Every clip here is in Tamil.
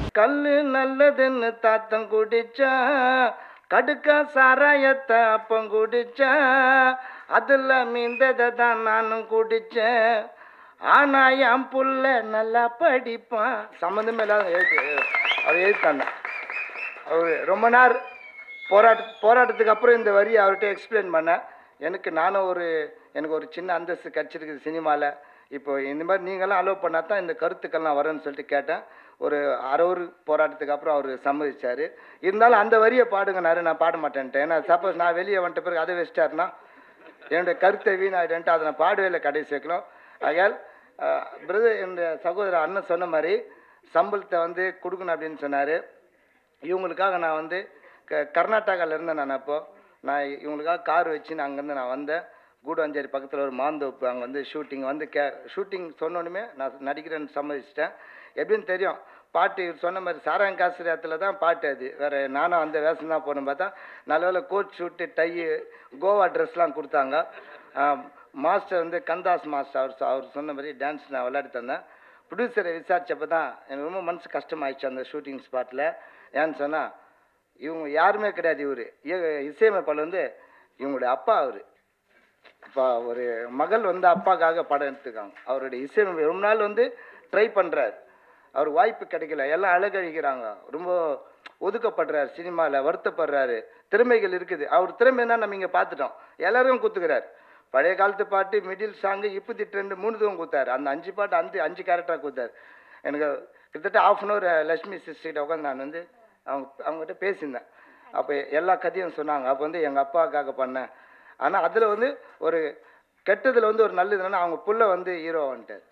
கல்லு நல்லதுன்னு தாத்தன் குடிச்சா கடுக்கா சாராயத்தை அப்பம் குடிச்சா அதில் மீந்ததை தான் நானும் குடித்தேன் ஆனா என் புள்ள நல்லா படிப்பான் சம்மந்தமே இல்லாத எழுத்து அவர் எழுத்தாண்ட அவர் ரொம்ப நேர் போராட்ட போராட்டத்துக்கு அப்புறம் இந்த வரி அவர்கிட்ட எக்ஸ்பிளைன் பண்ணேன் எனக்கு நானும் ஒரு எனக்கு ஒரு சின்ன அந்தஸ்து கிடச்சிருக்குது சினிமாவில் இப்போ இந்த மாதிரி நீங்களாம் அலோவ் பண்ணால் தான் இந்த கருத்துக்கள்லாம் வரேன்னு சொல்லிட்டு கேட்டேன் ஒரு அறவர் போராட்டத்துக்கு அப்புறம் அவர் சம்மதிச்சார் இருந்தாலும் அந்த வரியை பாடுங்கனாரு நான் பாட மாட்டேன்ட்டேன் ஏன்னா சப்போஸ் நான் வெளியே வந்துட்ட பிறகு அதை வச்சிட்டாருன்னா என்னுடைய கருத்தை வீணாயிட்டேன்ட்டு அதை நான் பாடவே இல்லை கடைசி வைக்கலாம் ஆகையால் பிரதர் என்னுடைய சகோதரர் அண்ணன் சொன்ன மாதிரி சம்பளத்தை வந்து கொடுக்கணும் அப்படின்னு சொன்னார் இவங்களுக்காக நான் வந்து க கர்நாடகாவில் இருந்தேன் நான் அப்போது நான் இவங்களுக்காக கார் வச்சு நான் அங்கேருந்து நான் வந்தேன் கூடுவாஞ்சேரி பக்கத்தில் ஒரு மாந்தோப்பு அங்கே வந்து ஷூட்டிங் வந்து கே ஷூட்டிங் சொன்னோன்னுமே நான் நடிக்கிறேன்னு சம்மதிச்சிட்டேன் எப்படின்னு தெரியும் பாட்டு இவர் சொன்ன மாதிரி சாராங்காசிரியத்தில் தான் பாட்டு அது வேறு நானும் அந்த வேஷம் தான் போகணும் பார்த்தா நல்ல வேளை கோட் ஷூட்டு டை கோவா ட்ரெஸ்லாம் கொடுத்தாங்க ஆம், மாஸ்டர் வந்து கந்தாஸ் மாஸ்டர் அவர் சொ- அவர் சொன்ன மாதிரி டான்ஸ் நான் விளையாடி தந்தேன் ப்ரொடியூசரை விசாரிச்சப்போ தான் எனக்கு ரொம்ப மனசு கஷ்டமாயிடுச்சு அந்த ஷூட்டிங் ஸ்பாட்டில் ஏன்னு சொன்னால் இவங்க யாருமே கிடையாது இவர் இசையமைப்பாளர் வந்து இவங்களுடைய அப்பா அவர் இப்போ ஒரு மகள் வந்து அப்பாக்காக படம் எடுத்துக்காங்க அவருடைய இசையமைப்பு ரொம்ப நாள் வந்து ட்ரை பண்ணுறாரு அவர் வாய்ப்பு கிடைக்கல எல்லாம் அழகழிக்கிறாங்க ரொம்ப ஒதுக்கப்படுறாரு சினிமாவில் வருத்தப்படுறாரு திறமைகள் இருக்குது அவர் திறமை என்ன நம்ம இங்கே பார்த்துட்டோம் எல்லாரும் குத்துக்கிறார் பழைய காலத்து பாட்டு மிடில் சாங்கு இப்போதி ட்ரெண்டு மூணுதும் கொடுத்தாரு அந்த அஞ்சு பாட்டு அந்த அஞ்சு கேரக்டராக கொடுத்தாரு எனக்கு கிட்டத்தட்ட ஆஃப் அன் ஹவர் லட்சுமி சிஸ்டர்கிட்ட உட்காந்து நான் வந்து அவங்க அவங்ககிட்ட பேசியிருந்தேன் அப்போ எல்லா கதையும் சொன்னாங்க அப்போ வந்து எங்கள் அப்பாவுக்காக பண்ணேன் ஆனால் அதில் வந்து ஒரு கெட்டதில் வந்து ஒரு நல்லது என்னன்னா அவங்க புள்ள வந்து ஹீரோ வந்துட்டார்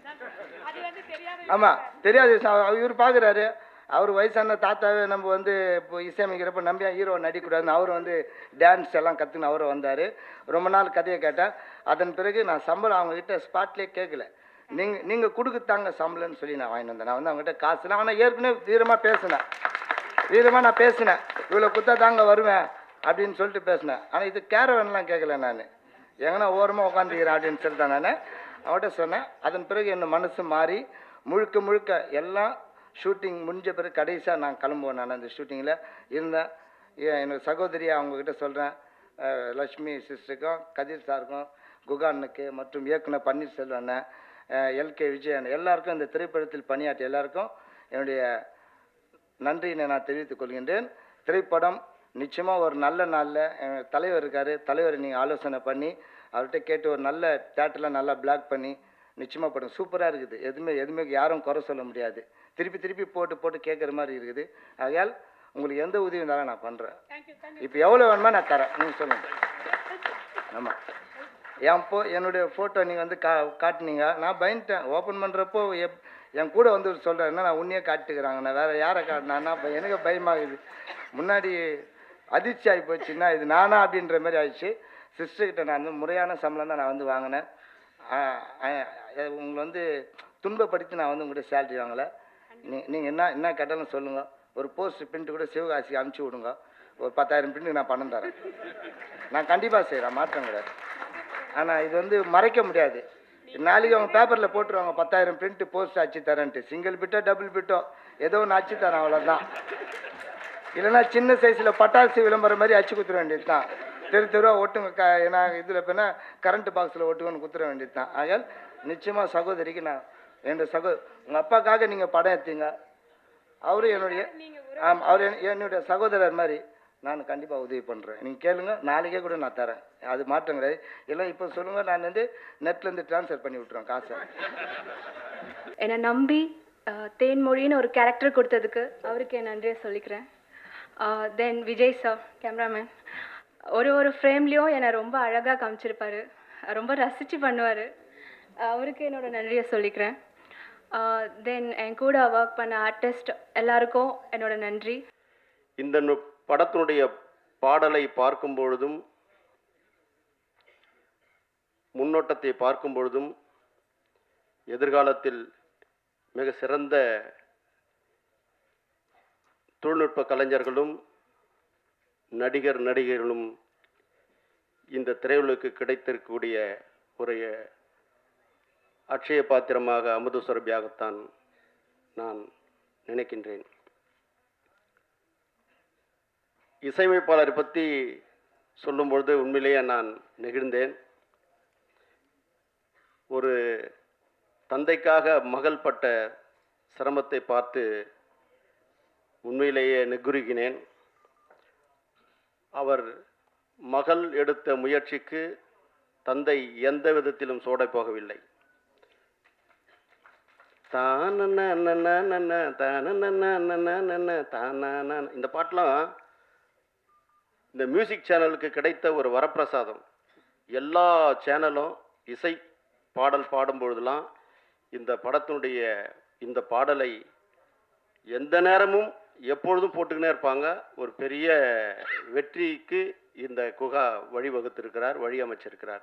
ஆமாம் தெரியாது ச- இவர் பார்க்குறாரு அவர் வயசான தாத்தாவே நம்ம வந்து இப்போ இசையமைக்கிறப்ப நம்பியா ஹீரோ நடிக்கக்கூடாதுன்னு அவர் வந்து டான்ஸ் எல்லாம் கற்றுன்னு அவரும் வந்தார் ரொம்ப நாள் கதையை கேட்டேன் அதன் பிறகு நான் சம்பளம் அவங்ககிட்ட ஸ்பாட்லேயே கேட்கல நீங்கள் நீங்கள் கொடுக்குத்தாங்க சம்பளம்னு சொல்லி நான் வாங்கிட்டு வந்தேன் நான் வந்து அவங்ககிட்ட காசு ஆனால் ஏற்கனவே வீரமாக பேசினேன் வீரமாக நான் பேசினேன் இவ்வளோ குத்தா தாங்க வருவேன் அப்படின்னு சொல்லிட்டு பேசினேன் ஆனால் இது கேரவன்லாம் கேட்கல நான் எங்கன்னா ஓரமாக உட்காந்துக்கிறேன் அப்படின்னு சொல்லிட்டேன் நான் அவர்கிட்ட சொன்னேன் அதன் பிறகு என் மனசு மாறி முழுக்க முழுக்க எல்லாம் ஷூட்டிங் முடிஞ்ச பிறகு கடைசியாக நான் கிளம்புவேன் நான் அந்த ஷூட்டிங்கில் இருந்தேன் எ- என்னோட சகோதரியை அவங்கக்கிட்ட சொல்கிறேன் லக்ஷ்மி சிஸ்டருக்கும் கதிர் சாருக்கும் குகானுக்கு மற்றும் இயக்குனர் பன்னீர்செல்வம் அண்ணன் எல்கே விஜய் அண்ணன் எல்லாருக்கும் இந்த திரைப்படத்தில் பணியாற்றிய எல்லாருக்கும் என்னுடைய நன்றியினை நான் தெரிவித்துக் கொள்கின்றேன் திரைப்படம் நிச்சயமாக ஒரு நல்ல நாளில் எங்கள் தலைவர் இருக்கார் தலைவரை நீங்கள் ஆலோசனை பண்ணி அவர்கிட்ட கேட்டு ஒரு நல்ல தேட்டரில் நல்லா பிளாக் பண்ணி நிச்சயமாக படம் சூப்பராக இருக்குது எதுவுமே எதுவுமே யாரும் குறை சொல்ல முடியாது திருப்பி திருப்பி போட்டு போட்டு கேட்குற மாதிரி இருக்குது ஆகையால் உங்களுக்கு எந்த உதவி இருந்தாலும் நான் பண்ணுறேன் இப்போ எவ்வளோ வேணுமோ நான் தரேன் நீங்கள் சொல்லுங்கள் ஆமாம் என் போ என்னுடைய ஃபோட்டோ நீங்கள் வந்து கா காட்டுனீங்க நான் பயந்துட்டேன் ஓப்பன் பண்ணுறப்போ எப் என் கூட வந்து சொல்கிறேன் என்ன நான் உன்னையே காட்டுக்கிறாங்க நான் வேறு யாரை காட்டினா இப்போ எனக்கு பயமாகுது முன்னாடி அதிர்ச்சி ஆகி போச்சுன்னா இது நானா அப்படின்ற மாதிரி ஆயிடுச்சு சிஸ்டர்கிட்ட நான் வந்து முறையான சம்பளம் தான் நான் வந்து வாங்கினேன் ஆ, ஆ, அது உங்களை வந்து துன்பப்படுத்தி நான் வந்து உங்கள்கிட்ட சேலரி வாங்கலை நீ நீங்கள் என்ன என்ன கேட்டாலும் சொல்லுங்கள் ஒரு போஸ்ட் பிரிண்ட் கூட சிவகாசிக்கு அனுப்பிச்சி விடுங்க ஒரு பத்தாயிரம் பிரிண்ட் நான் பணம் தரேன் நான் கண்டிப்பாக செய்கிறேன் மாற்றம் கிடையாது ஆனால் இது வந்து மறைக்க முடியாது நாளைக்கு அவங்க பேப்பரில் போட்டுருவாங்க பத்தாயிரம் பிரிண்ட் போஸ்ட் அச்சு தரேன்ட்டு சிங்கிள் பிட்டோ டபுள் பிட்டோ ஏதோ ஒன்று அச்சு தரேன் அவ்வளோதான் இல்லைன்னா சின்ன சைஸில் பட்டாசு விளம்பரம் மாதிரி அச்சு குத்துற வேண்டியது தான் தெரு தெருவாக ஒட்டுங்க க ஏன்னா இதில் இப்போ கரண்ட் பாக்ஸில் ஒட்டுங்கன்னு குத்துற வேண்டியது தான் ஆகையால் நிச்சயமாக சகோதரிக்கு நான் என்னோட சகோ உங்கள் அப்பாக்காக நீங்கள் படம் எடுத்தீங்க அவரும் என்னுடைய ஆமாம் அவர் என்- என்னுடைய சகோதரர் மாதிரி நான் கண்டிப்பாக உதவி பண்ணுறேன் நீங்கள் கேளுங்க நாளைக்கே கூட நான் தரேன் அது மாற்றம் கிடையாது இல்லை இப்போ சொல்லுங்கள் நான் வந்து நெட்லேருந்து ட்ரான்ஸ்ஃபர் பண்ணி விட்ருவேன் காசை என்னை நம்பி அஹ், தேன்மொழின்னு ஒரு கேரக்டர் கொடுத்ததுக்கு அவருக்கு என் நன்றியை சொல்லிக்கிறேன் தென் விஜய் சார் கேமராமேன் ஒரு ஒரு ஃப்ரேம்லேயும் என்னை ரொம்ப அழகாக காமிச்சிருப்பாரு ரொம்ப ரசித்து பண்ணுவார் அவருக்கு என்னோட நன்றியை சொல்லிக்கிறேன் தென் என் கூட ஒர்க் பண்ண ஆர்டிஸ்ட் எல்லாருக்கும் என்னோட நன்றி இந்த நு- படத்தினுடைய பாடலை பார்க்கும் பொழுதும் முன்னோட்டத்தை பார்க்கும் பொழுதும் எதிர்காலத்தில் மிக சிறந்த தொழில்நுட்ப கலைஞர்களும் நடிகர் நடிகைகளும் இந்த திரையுலகுக்கு கிடைத்திருக்கக்கூடிய ஒரு அட்சய பாத்திரமாக அமுத சுரபியாகத்தான் நான் நினைக்கின்றேன் இசையமைப்பாளரை பற்றி சொல்லும்பொழுது உண்மையிலேயே நான் நெகிழ்ந்தேன் ஒரு தந்தைக்காக மகள் பட்ட சிரமத்தை பார்த்து உண்மையிலேயே நெகுருகினேன் அவர் மகள் எடுத்த முயற்சிக்கு தந்தை எந்த விதத்திலும் சோடை போகவில்லை தானன தானன தானன இந்த பாட்டெலாம் இந்த மியூசிக் சேனலுக்கு கிடைத்த ஒரு வரப்பிரசாதம் எல்லா சேனலும் இசை பாடல் பாடும் பொழுதெல்லாம் இந்த படத்தினுடைய இந்த பாடலை எந்த நேரமும் எப்பொழுதும் போட்டுக்கினே இருப்பாங்க ஒரு பெரிய வெற்றிக்கு இந்த குகா வழிவகுத்திருக்கிறார் வழி அமைச்சிருக்கிறார்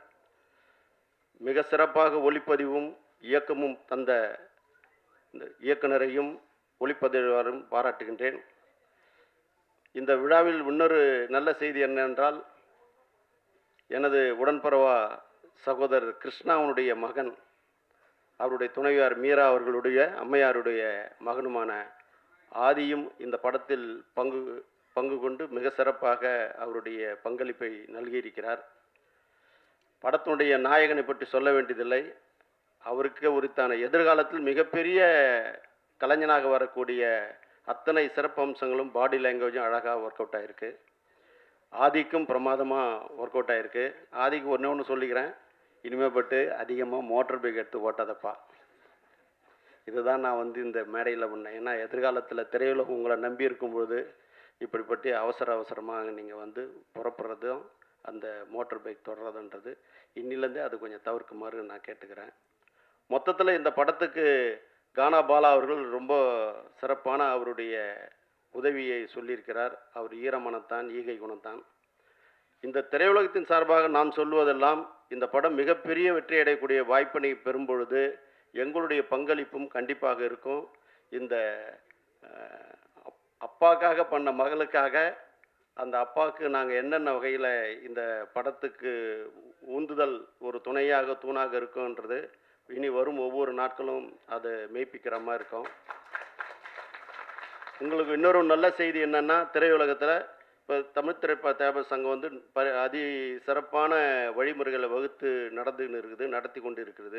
மிக சிறப்பாக ஒளிப்பதிவும் இயக்கமும் தந்த இந்த இயக்குனரையும் ஒளிப்பதிவாரும் பாராட்டுகின்றேன் இந்த விழாவில் இன்னொரு நல்ல செய்தி என்னவென்றால் எனது உடன்பரவா சகோதரர் கிருஷ்ணாவுடைய மகன் அவருடைய துணைவியார் மீரா அவர்களுடைய அம்மையாருடைய மகனுமான ஆதியும் இந்த படத்தில் பங்கு பங்கு கொண்டு மிக சிறப்பாக அவருடைய பங்களிப்பை நல்கியிருக்கிறார் படத்தினுடைய நாயகனை பற்றி சொல்ல வேண்டியதில்லை அவருக்கு உரித்தான எதிர்காலத்தில் மிகப்பெரிய கலைஞனாக வரக்கூடிய அத்தனை சிறப்பு அம்சங்களும் பாடி லாங்குவேஜும் அழகாக ஒர்க் அவுட் ஆகிருக்கு ஆதிக்கும் பிரமாதமாக ஒர்க் அவுட் ஆகிருக்கு ஆதிக்கு ஒன்று ஒன்று சொல்லிக்கிறேன் இனிமேப்பட்டு அதிகமாக மோட்டர் பைக் எடுத்து ஓட்டாதப்பா இதுதான் நான் வந்து இந்த மேடையில் பண்ணேன் ஏன்னா எதிர்காலத்தில் திரையுலகம் உங்களை நம்பி இருக்கும்பொழுது இப்படிப்பட்ட அவசர அவசரமாக நீங்கள் வந்து புறப்படுறதும் அந்த மோட்டார் பைக் தொடர்றதுன்றது இன்னிலேருந்தே அது கொஞ்சம் தவிர்க்குமாறு நான் கேட்டுக்கிறேன் மொத்தத்தில் இந்த படத்துக்கு கானா பாலா அவர்கள் ரொம்ப சிறப்பான அவருடைய உதவியை சொல்லியிருக்கிறார் அவர் ஈரமனத்தான் ஈகை குணத்தான் இந்த திரையுலகத்தின் சார்பாக நான் சொல்லுவதெல்லாம் இந்த படம் மிகப்பெரிய வெற்றி அடையக்கூடிய வாய்ப்பினை பெறும் பொழுது எங்களுடைய பங்களிப்பும் கண்டிப்பாக இருக்கும் இந்த அஹ், அப்- அப்பாக்காக பண்ண மகளுக்காக அந்த அப்பாவுக்கு நாங்கள் என்னென்ன வகையில் இந்த படத்துக்கு உந்துதல் ஒரு துணையாக தூணாக இருக்குன்றது இனி வரும் ஒவ்வொரு நாட்களும் அதை மெய்ப்பிக்கிற மாதிரி இருக்கும் உங்களுக்கு இன்னொரு நல்ல செய்தி என்னன்னா திரையுலகத்தில் இப்போ தமிழ் திரைப்பட தேபர் சங்கம் வந்து ப அதி சிறப்பான வழிமுறைகளை வகுத்து நடந்துன்னு இருக்குது நடத்தி கொண்டு இருக்கிறது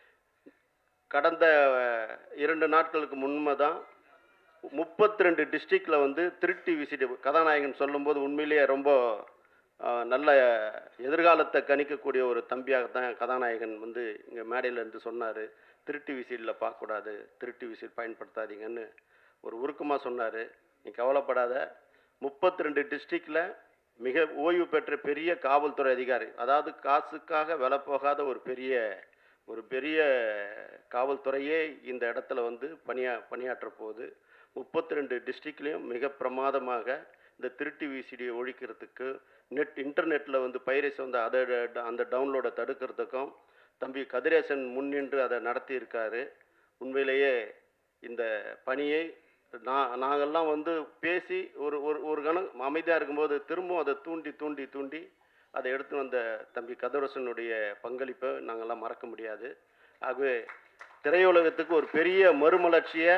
கடந்த அஹ், இரண்டு நாட்களுக்கு முன்மே தான் முப்பத்தி ரெண்டு டிஸ்ட்ரிக்டில் வந்து திருட்டி விசிட் கதாநாயகன் சொல்லும்போது உண்மையிலேயே ரொம்ப அஹ், நல்ல எதிர்காலத்தை கணிக்கக்கூடிய ஒரு தம்பியாகத்தான் கதாநாயகன் வந்து இங்கே மேடையில் இருந்து சொன்னார் திருட்டு விசிலில் பார்க்கக்கூடாது திருட்டு விசில் பயன்படுத்தாதீங்கன்னு ஒரு உருக்கமாக சொன்னார் நீ கவலைப்படாத முப்பத்தி ரெண்டு டிஸ்ட்ரிக்டில் மிக ஓய்வு பெற்ற பெரிய காவல்துறை அதிகாரி அதாவது காசுக்காக விலை போகாத ஒரு பெரிய ஒரு பெரிய காவல்துறையே இந்த இடத்துல வந்து பணியா பணியாற்ற போகுது முப்பத்தி ரெண்டு டிஸ்ட்ரிக்ட்லேயும் மிக பிரமாதமாக இந்த திருட்டு விசிடியை ஒழிக்கிறதுக்கு நெட் இன்டர்நெட்டில் வந்து பைரஸ் வந்து அதை அந்த டவுன்லோடை தடுக்கிறதுக்கும் தம்பி கதிரேசன் முன்னின்று அதை நடத்தியிருக்காரு உண்மையிலேயே இந்த பணியை நான் நாங்கள்லாம் வந்து பேசி ஒரு ஒரு ஒரு கணம் அமைதியாக இருக்கும்போது திரும்பவும் அதை தூண்டி தூண்டி தூண்டி அதை எடுத்து வந்த தம்பி கதிரேசனுடைய பங்களிப்பை நாங்கள்லாம் மறக்க முடியாது ஆகவே திரையுலகத்துக்கு ஒரு பெரிய மறுமலர்ச்சியை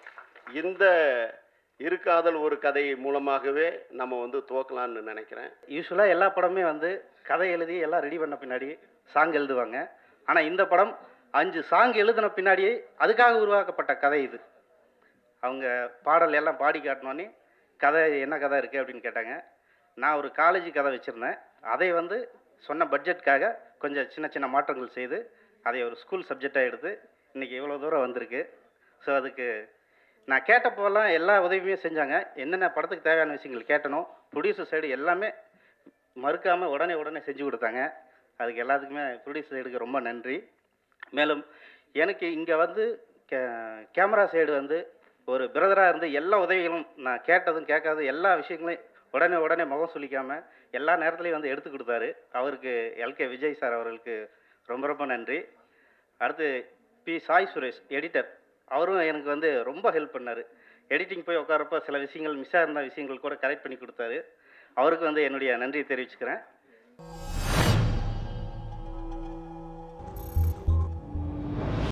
இந்த இருக்காதல் ஒரு கதை மூலமாகவே நம்ம வந்து துவக்கலாம்னு நினைக்கிறேன் யூஸ்வலாக எல்லா படமே வந்து கதை எழுதி எல்லாம் ரெடி பண்ண பின்னாடி சாங் எழுதுவாங்க ஆனால் இந்த படம் அஞ்சு சாங் எழுதின பின்னாடியே அதுக்காக உருவாக்கப்பட்ட கதை இது அவங்க பாடல் எல்லாம் பாடி காட்டினோன்னே கதை என்ன கதை இருக்குது அப்படின்னு கேட்டாங்க நான் ஒரு காலேஜ் கதை வச்சுருந்தேன் அதை வந்து சொன்ன பட்ஜெட்காக கொஞ்சம் சின்ன சின்ன மாற்றங்கள் செய்து அதை ஒரு ஸ்கூல் சப்ஜெக்டாக எடுத்து இன்றைக்கி இவ்வளோ தூரம் வந்திருக்கு ஸோ அதுக்கு நான் கேட்டப்போலாம் எல்லா உதவியுமே செஞ்சாங்க என்னென்ன படத்துக்கு தேவையான விஷயங்கள் கேட்டனோ ப்ரொடியூசர் சைடு எல்லாமே மறுக்காமல் உடனே உடனே செஞ்சு கொடுத்தாங்க அதுக்கு எல்லாத்துக்குமே ப்ரொடியூசர் சைடுக்கு ரொம்ப நன்றி மேலும் எனக்கு இங்கே வந்து கே கேமரா சைடு வந்து ஒரு பிரதராக இருந்து எல்லா உதவிகளும் நான் கேட்டதும் கேட்காதும் எல்லா விஷயங்களையும் உடனே உடனே முகம் சொல்லிக்காமல் எல்லா நேரத்துலையும் வந்து எடுத்து கொடுத்தாரு அவருக்கு எல்கே விஜய் சார் அவர்களுக்கு ரொம்ப ரொம்ப நன்றி அடுத்து பி சாய் சுரேஷ் எடிட்டர் அவரும் எனக்கு வந்து ரொம்ப ஹெல்ப் பண்ணார் எடிட்டிங் போய் உட்காரப்ப சில விஷயங்கள் மிஸ் ஆயிருந்த விஷயங்கள் கூட கரெக்ட் பண்ணி கொடுத்தாரு அவருக்கு வந்து என்னுடைய நன்றியை தெரிவிச்சுக்கிறேன்